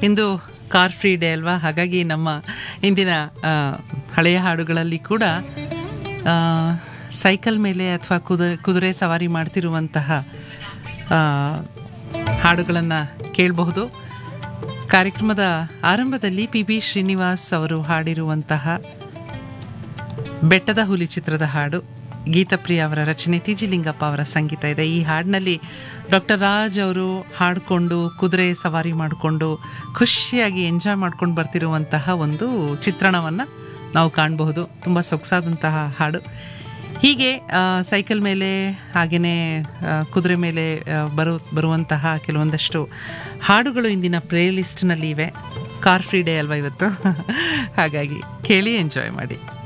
ಇಂದು car free day ಅಲ್ವಾ ಹಾಗಾಗಿ ನಮ್ಮ ಇಂದಿನ ಆ, ಹಳೆಯ ಹಾಡುಗಳಲ್ಲಿ ಕೂಡ ಆ, ಸೈಕಲ್ ಮೇಲೆ ಅಥವಾ ಕುದುರೆ ಕುದುರೆ ಸವಾರಿ ಮಾಡ್ತಿರುವಂತಹ ಹಾಡುಗಳನ್ನು ಕೇಳಬಹುದು ಕಾರ್ಯಕ್ರಮದ ಆರಂಭದಲ್ಲಿ ಪಿ ಬಿ ಶ್ರೀನಿವಾಸ್ ಅವರು ಹಾಡಿರುವಂತಹ ಬೆಟ್ಟದ ಹುಲಿ ಚಿತ್ರದ ಹಾಡು ಗೀತಪ್ರಿಯ ಅವರ ರಚನೆ ಟಿ ಜಿ ಲಿಂಗಪ್ಪ ಅವರ ಸಂಗೀತ ಇದೆ ಈ ಹಾಡಿನಲ್ಲಿ ಡಾಕ್ಟರ್ ರಾಜ್ ಅವರು ಹಾಡಿಕೊಂಡು ಕುದುರೆ ಸವಾರಿ ಮಾಡಿಕೊಂಡು ಖುಷಿಯಾಗಿ ಎಂಜಾಯ್ ಮಾಡ್ಕೊಂಡು ಬರ್ತಿರುವಂತಹ ಒಂದು ಚಿತ್ರಣವನ್ನು ನಾವು ಕಾಣಬಹುದು ತುಂಬ ಸೊಗಸಾದಂತಹ ಹಾಡು ಹೀಗೆ ಆ, ಸೈಕಲ್ ಮೇಲೆ ಹಾಗೆಯೇ ಕುದುರೆ ಮೇಲೆ ಆ, ಬರು ಬರುವಂತಹ ಕೆಲವೊಂದಷ್ಟು ಹಾಡುಗಳು ಇಂದಿನ ಪ್ಲೇ ಲಿಸ್ಟ್ನಲ್ಲಿ ಇವೆ ಕಾರ್ ಫ್ರೀ ಡೇ ಅಲ್ವಾ ಇವತ್ತು ಹಾಗಾಗಿ ಕೇಳಿ ಎಂಜಾಯ್ ಮಾಡಿ